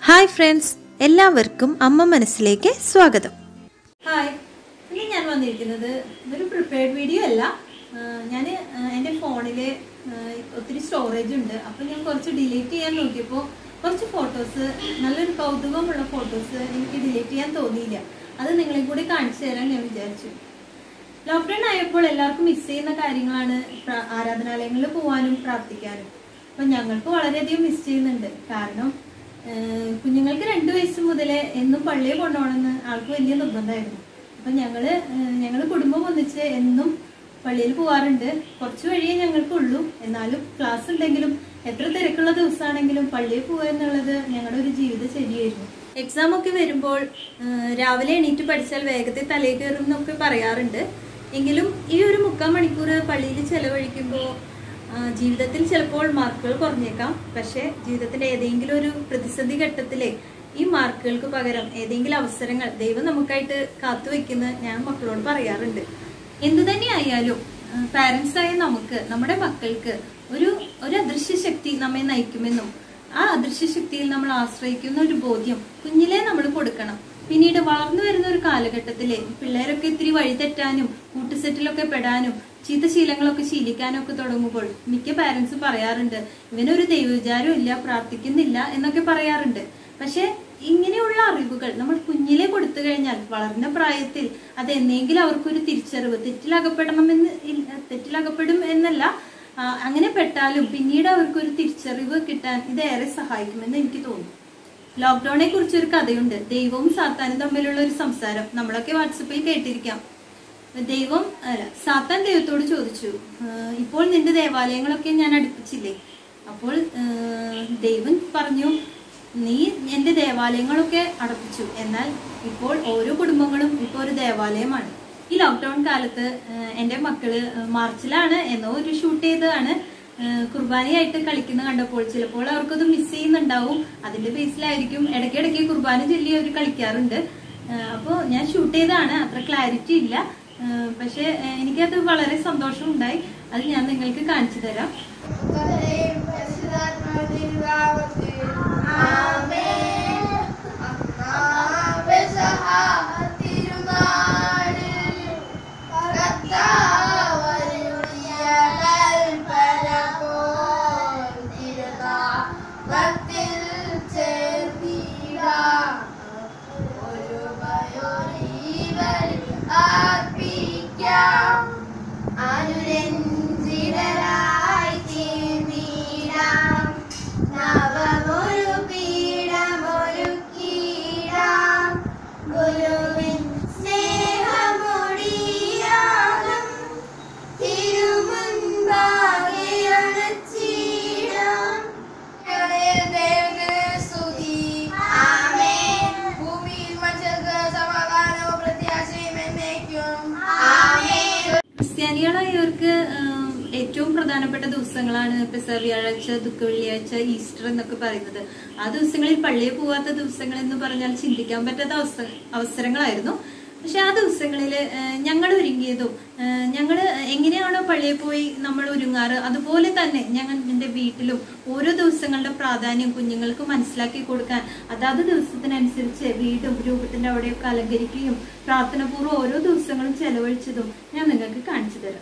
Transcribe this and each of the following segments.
hi friends എല്ലാവർക്കും അമ്മ മനസ്സിലേക്ക് സ്വാഗതം ഹായ് ഇന്ന് ഞാൻ വന്നിരിക്കുന്നത് ഇതൊരു പ്രിപ്പയർഡ് വീഡിയോ അല്ല ഞാൻ എൻ്റെ ഫോണിൽ ഒത്തിരി സ്റ്റോറേജ് ഉണ്ട് അപ്പോൾ ഞാൻ കുറച്ച് ഡിലീറ്റ് ചെയ്യാൻ നോക്കിയപ്പോൾ കുറച്ച് ഫോട്ടോസ് നല്ലൊരു കൗതുകമുള്ള ഫോട്ടോസ് എനിക്ക് ഡിലീറ്റ് ചെയ്യാൻ തോന്നിയില്ല അത് നിങ്ങളെ കൂടി കാണിച്ചു തരാൻ ഞാൻ വിചാരിച്ചു ലോക്ക്ഡൗൺ ആയപ്പോൾ എല്ലാവർക്കും മിസ് ചെയ്യുന്ന കാര്യങ്ങളാണ് പ്ര- ആരാധനാലയങ്ങളിൽ പോകാനും പ്രാർത്ഥിക്കാനും അപ്പം ഞങ്ങൾക്ക് വളരെയധികം മിസ് ചെയ്യുന്നുണ്ട് കാരണം ഏഹ്, കുഞ്ഞുങ്ങൾക്ക് രണ്ട് വയസ്സ് മുതലേ എന്നും പള്ളിയിൽ കൊണ്ടുപോകണമെന്ന് ആൾക്ക് വലിയ നിർബന്ധമായിരുന്നു അപ്പം ഞങ്ങള് ഏഹ്, ഞങ്ങള് കുടുംബം ഒന്നിച്ച് എന്നും പള്ളിയിൽ പോവാറുണ്ട് കുറച്ച് വഴിയേ ഞങ്ങൾക്കുള്ളൂ എന്നാലും ക്ലാസ് ഉണ്ടെങ്കിലും എത്ര തിരക്കുള്ള ദിവസമാണെങ്കിലും പള്ളിയിൽ പോകുക എന്നുള്ളത് ഞങ്ങളുടെ ഒരു ജീവിതചര്യയായിരുന്നു എക്സാം ഒക്കെ വരുമ്പോൾ ഏഹ്, രാവിലെ എണീറ്റ് പഠിച്ചാൽ വേഗത്തിൽ തലയിൽ കയറും എന്നൊക്കെ പറയാറുണ്ട് എങ്കിലും ഈ ഒരു മുക്കാൽ മണിക്കൂർ പള്ളിയിൽ ചെലവഴിക്കുമ്പോൾ ജീവിതത്തിൽ ചിലപ്പോൾ മാർക്കുകൾ കുറഞ്ഞേക്കാം പക്ഷേ ജീവിതത്തിന്റെ ഏതെങ്കിലും ഒരു പ്രതിസന്ധി ഘട്ടത്തിലെ ഈ മാർക്കുകൾക്ക് പകരം ഏതെങ്കിലും അവസരങ്ങൾ ദൈവം നമുക്കായിട്ട് കാത്തുവെക്കുന്ന ഞാൻ മക്കളോട് പറയാറുണ്ട് എന്തു തന്നെ ആയാലും പാരന്റ്സ് ആയ നമുക്ക് നമ്മുടെ മക്കൾക്ക് ഒരു ഒരു അദൃശ്യ ശക്തി നമ്മെ നയിക്കുമെന്നും ആ അദൃശ്യ ശക്തിയിൽ നമ്മൾ ആശ്രയിക്കുന്ന ഒരു ബോധ്യം കുഞ്ഞിലേ നമ്മൾ കൊടുക്കണം പിന്നീട് വളർന്നു വരുന്ന ഒരു കാലഘട്ടത്തില് പിള്ളേരൊക്കെ ഇത്തിരി വഴിതെറ്റാനും കൂട്ടുസെറ്റിലൊക്കെ പെടാനും ചീത്ത ശീലങ്ങളൊക്കെ ശീലിക്കാനും ഒക്കെ തുടങ്ങുമ്പോൾ മിക്ക പാരന്റ്സ് പറയാറുണ്ട് ഇവനൊരു ദൈവവിചാരം ഇല്ല പ്രാർത്ഥിക്കുന്നില്ല എന്നൊക്കെ പറയാറുണ്ട് പക്ഷെ ഇങ്ങനെയുള്ള അറിവുകൾ നമ്മൾ കുഞ്ഞിലെ കൊടുത്തു കഴിഞ്ഞാൽ വളർന്ന പ്രായത്തിൽ അത് എന്നെങ്കിലും അവർക്കൊരു തിരിച്ചറിവ് തെറ്റിലകപ്പെടണമെന്ന് ഇല്ല- തെറ്റിലകപ്പെടും എന്നല്ല ആ, അങ്ങനെ പെട്ടാലും പിന്നീട് അവർക്കൊരു തിരിച്ചറിവ് കിട്ടാൻ ഇത് ഏറെ സഹായിക്കുമെന്ന് എനിക്ക് തോന്നുന്നു ലോക്ക്ഡൌണിനെ കുറിച്ച് ഒരു കഥയുണ്ട് ദൈവവും സാത്താനും തമ്മിലുള്ള ഒരു സംസാരം നമ്മളൊക്കെ വാട്സപ്പിൽ കേട്ടിരിക്കാം ദൈവം അല്ല സാത്താൻ ദൈവത്തോട് ചോദിച്ചു "ആഹ് ഇപ്പോൾ നിന്റെ ദേവാലയങ്ങളൊക്കെ ഞാൻ അടുപ്പിച്ചില്ലേ അപ്പോൾ ആഹ് ദൈവം പറഞ്ഞു നീ എന്റെ ദേവാലയങ്ങളൊക്കെ അടപ്പിച്ചു എന്നാൽ ഇപ്പോൾ ഓരോ കുടുംബങ്ങളും ഇപ്പോൾ ഒരു ദേവാലയമാണ് ഈ ലോക്ക്ഡൌൺ കാലത്ത് ആഹ് എന്റെ മക്കള് മാർച്ചിലാണ് എന്നോ ഒരു ഷൂട്ട് ചെയ്തതാണ് ആഹ് കുർബാനയായിട്ട് കളിക്കുന്ന കണ്ടപ്പോൾ ചിലപ്പോൾ അവർക്കത് മിസ് ചെയ്യുന്നുണ്ടാവും അതിന്റെ ബേസിലായിരിക്കും ഇടയ്ക്കിടയ്ക്ക് കുർബാന ചൊല്ലി അവർ കളിക്കാറുണ്ട് അപ്പോൾ ഞാൻ ഷൂട്ട് ചെയ്തതാണ് അത്ര ക്ലാരിറ്റി ഇല്ല ആഹ് പക്ഷെ ആഹ് എനിക്കത് വളരെ സന്തോഷം ഉണ്ടായി അത് ഞാൻ നിങ്ങൾക്ക് കാണിച്ചു തരാം അനുരഞ്ജിതരായി തീർന്നിടാം നവമൊരു പീഠമൊരുക്കിടാം ഗുരുവിൻ സ്നേഹമൊടിയാകും തിരുമുൻപാകെ അണച്ചിടാം സ്തുതി ആമേൻ ഭൂമിയിൽ മനുഷ്യർക്ക് സമാധാനവും പ്രത്യാശയും എന്നേക്കും ആമേൻ ക്രിസ്ത്യാനികളായവർക്ക് ആഹ്, ഏറ്റവും പ്രധാനപ്പെട്ട ദിവസങ്ങളാണ് പെസ വ്യാഴാഴ്ച ദുഃഖ വെള്ളിയാഴ്ച ഈസ്റ്റർ എന്നൊക്കെ പറയുന്നത് ആ ദിവസങ്ങളിൽ പള്ളിയിൽ പോവാത്ത ദിവസങ്ങൾ എന്ന് പറഞ്ഞാൽ ചിന്തിക്കാൻ പറ്റാത്ത അവസ- അവസരങ്ങളായിരുന്നു പക്ഷെ ആ ദിവസങ്ങളിൽ ഞങ്ങൾ ഒരുങ്ങിയതും ഞങ്ങൾ എങ്ങനെയാണോ പള്ളിയിൽ പോയി നമ്മൾ ഒരുങ്ങാറ് അതുപോലെ തന്നെ ഞങ്ങൾ എൻ്റെ വീട്ടിലും ഓരോ ദിവസങ്ങളുടെ പ്രാധാന്യം കുഞ്ഞുങ്ങൾക്ക് മനസ്സിലാക്കി കൊടുക്കാൻ അതാത് ദിവസത്തിനനുസരിച്ച് വീടും രൂപത്തിന്റെ അവിടെയൊക്കെ അലങ്കരിക്കുകയും പ്രാർത്ഥനപൂർവ്വം ഓരോ ദിവസങ്ങളും ചെലവഴിച്ചതും ഞാൻ നിങ്ങൾക്ക് കാണിച്ചു തരാം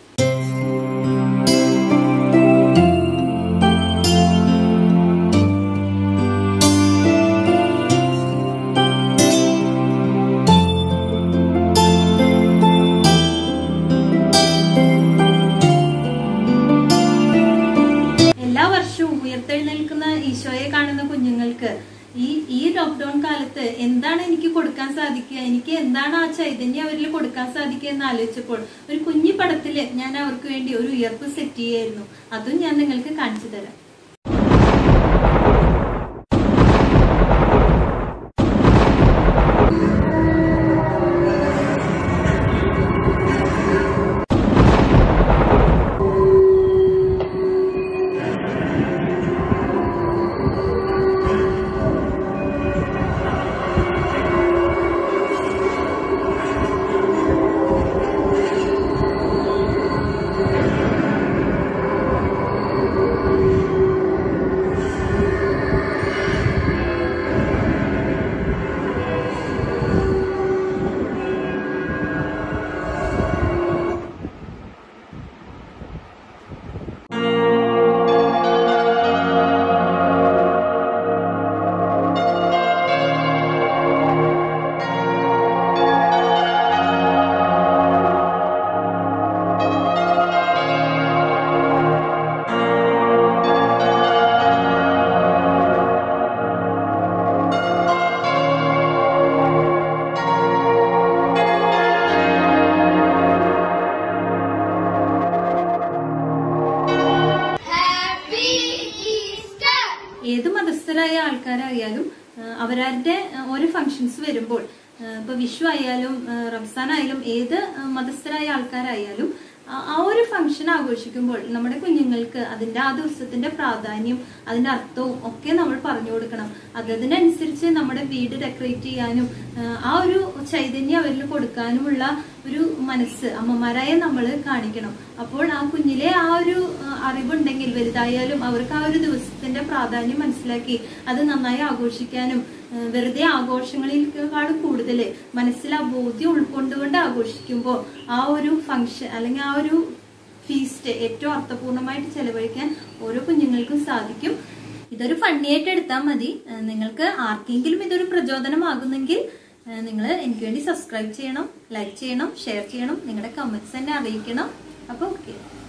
എല്ലാ വർഷവും ഉയർത്തെഴുന്നേൽക്കുന്ന ഈശോയെ കാണുന്ന കുഞ്ഞുങ്ങൾക്ക് ഈ ഈ ലോക്ക്ഡൌൺ കാലത്ത് എന്താണ് എനിക്ക് കൊടുക്കാൻ സാധിക്കുക എനിക്ക് എന്താണ് ആ ചൈതന്യം അവരിൽ കൊടുക്കാൻ സാധിക്കുക എന്ന് ആലോചിച്ചപ്പോൾ ഒരു കുഞ്ഞു പടത്തില് ഞാൻ അവർക്ക് വേണ്ടി ഒരു ഉയർപ്പ് സെറ്റ് ചെയ്യായിരുന്നു അതും ഞാൻ നിങ്ങൾക്ക് കാണിച്ചു തരാം ആൾക്കാരായാലും ആ, അവരവരുടെ ആ, ഓരോ ഫങ്ഷൻസ് വരുമ്പോൾ ആ, ഇപ്പൊ വിഷു ആയാലും ആ, റംസാൻ ആയാലും ഏത് ആ, മതസ്ഥരായ ആൾക്കാരായാലും ആ ആ ഒരു ഫംഗ്ഷൻ ആഘോഷിക്കുമ്പോൾ നമ്മുടെ കുഞ്ഞുങ്ങൾക്ക് അതിന്റെ ആ ദിവസത്തിന്റെ പ്രാധാന്യം അതിന്റെ അർത്ഥവും ഒക്കെ നമ്മൾ പറഞ്ഞു കൊടുക്കണം അതതിനനുസരിച്ച് നമ്മുടെ വീട് ഡെക്കറേറ്റ് ചെയ്യാനും ആ, ആ ഒരു ചൈതന്യം അവരിൽ കൊടുക്കാനുമുള്ള ഒരു മനസ്സ് അമ്മമാരായ നമ്മൾ കാണിക്കണം അപ്പോൾ ആ കുഞ്ഞിലെ ആ ഒരു ആ, അറിവുണ്ടെങ്കിൽ വലുതായാലും അവർക്ക് ആ ഒരു ദിവസത്തിന്റെ പ്രാധാന്യം മനസ്സിലാക്കി അത് നന്നായി ആഘോഷിക്കാനും ആ, വെറുതെ ആഘോഷങ്ങളിലേക്കാളും കൂടുതൽ മനസ്സിൽ ആ ബോധ്യം ഉൾക്കൊണ്ടുകൊണ്ട് ആഘോഷിക്കുമ്പോൾ ആ ഒരു ഫംഗ്ഷൻ അല്ലെങ്കിൽ ആ ഒരു ഫീസ്റ്റ് ഏറ്റവും അർത്ഥപൂർണമായിട്ട് ചെലവഴിക്കാൻ ഓരോ കുഞ്ഞുങ്ങൾക്കും സാധിക്കും ഇതൊരു ഫണ്ണി ആയിട്ട് എടുത്താൽ മതി ആ, നിങ്ങൾക്ക് ആർക്കെങ്കിലും ഇതൊരു പ്രചോദനമാകുന്നെങ്കിൽ നിങ്ങൾ എനിക്ക് വേണ്ടി സബ്സ്ക്രൈബ് ചെയ്യണം ലൈക്ക് ചെയ്യണം ഷെയർ ചെയ്യണം നിങ്ങളുടെ കമന്റ്സ് എന്നെ അറിയിക്കണം അപ്പോൾ ഓക്കെ